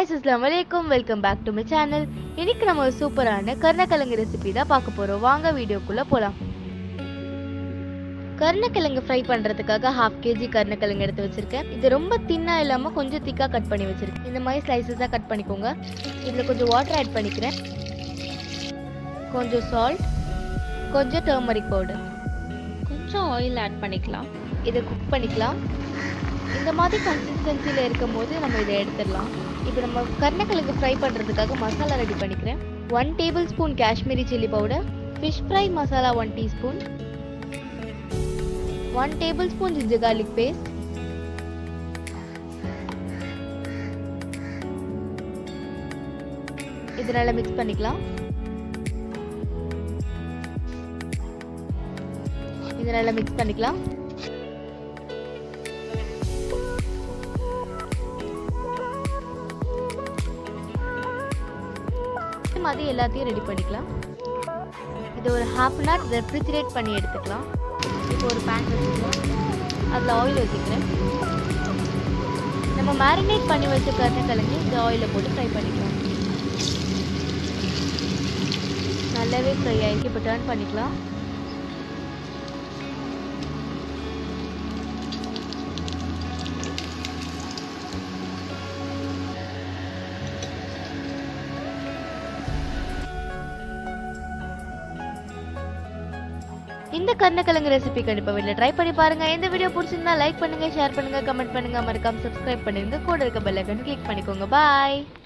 guys அஸ்லாம் வலைக்கும் welcome back to my channel இன்னைக்கு நம்ம ஒரு சூப்பரான கருணக்கிழங்கு ரெசிபி தான் பார்க்க போறோம் வாங்க வீடியோக்குள்ள போலாம் கருணக்கிழங்கு ஃப்ரை பண்றதுக்காக ஹாஃப் கேஜி கருணக்கிழங்கு எடுத்து வச்சிருக்கேன் இது ரொம்ப தின்னா இல்லாம கொஞ்சம் திக்கா கட் பண்ணி வச்சிருக்கேன் இந்த மாதிரி ஸ்லைசஸா கட் பண்ணிக்கோங்க இதுல கொஞ்சம் வாட்டர் ஆட் பண்ணிக்கிறேன் கொஞ்சம் சால்ட் கொஞ்சம் டர்மரிக் பவுடர் கொஞ்சம் ஆயில் ஆட் பண்ணிக்கலாம் இதை குக் பண்ணிக்கலாம் இந்த மாதிரி கன்சிஸ்டன்சியில் இருக்கும் போது நம்ம இதை எடுத்துடலாம் இப்போ நம்ம கருணக்கிழங்கு ஃப்ரை பண்ணுறதுக்காக மசாலா ரெடி பண்ணிக்கிறேன் one tablespoon Kashmiri chilli powder fish fry masala one teaspoon one tablespoon ginger garlic paste இது நல்லா மிக்ஸ் பண்ணிக்கலாம் இது நல்லா மிக்ஸ் பண்ணிக்கலாம் இந்த மாதிரி எல்லாத்தையும் ரெடி பண்ணிக்கலாம் இது ஒரு ஹாஃப் அன் ஹவர் ரெஃப்ரிஜரேட் பண்ணி எடுத்துக்கலாம் இப்போ ஒரு பேன் வச்சுக்கலாம் அதில் ஆயில் வச்சுக்கிறேன் நம்ம மேரினேட் பண்ணி வச்ச கருணக்கிழங்கு இந்த ஆயிலில் போட்டு ஃப்ரை பண்ணிக்கலாம் நல்லாவே ஃப்ரை ஆகிருக்கு இப்போ டர்ன் பண்ணிக்கலாம் இந்த கருணக்கிழங்கு ரெசிபி கண்டிப்பாக வீட்டில் ட்ரை பண்ணி பாருங்க இந்த வீடியோ பிடிச்சிருந்தா லைக் பண்ணுங்க ஷேர் பண்ணுங்க கமெண்ட் பண்ணுங்க மறக்காம சப்ஸ்கிரைப் பண்ணிருங்க கூட இருக்க பெல் ஐக்கன் கிளிக் பண்ணிக்கோங்க பாய்